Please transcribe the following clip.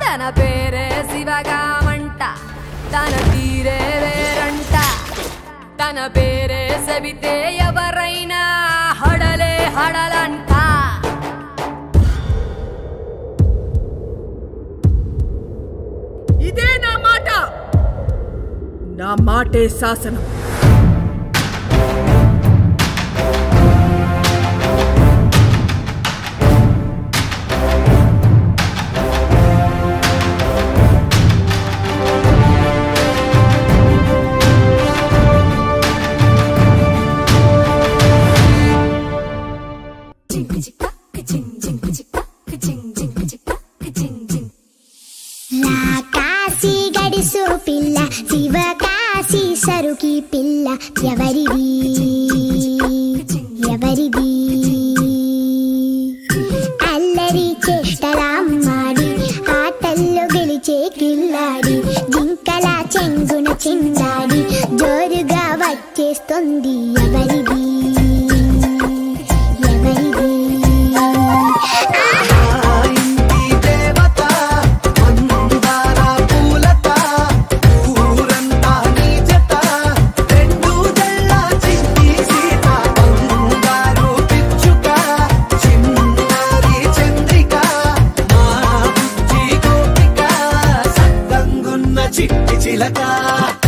తన పేరే శివగామంట తన తీరే వేరంట తన పేరే సవితే ఎవరైనా హడలే హడలంట ఇదే నా మాట నా మాటే శాసనం కాశీ గడిసు పిల్ల శివ కాశీ సరుకి పిల్ల ఎవరిది ఎవరిది అల్లరి చేష్టలామ్మాడి ఆటల్లో గెలిచే కిల్లాడి జింకల చెంగున చిందాడి జోరుగా వచ్చేస్తుంది ఎవరిది ఎవరిది ఇంటి దేవత మందార పూలత ఊరంతా నీ జత రెండు జల్ల చిట్టి సీత బంగారు పిచ్చుక చిన్నారి చంద్రిక మా బుజ్జి గోపిక సక్కంగున్న చిట్టి చిలక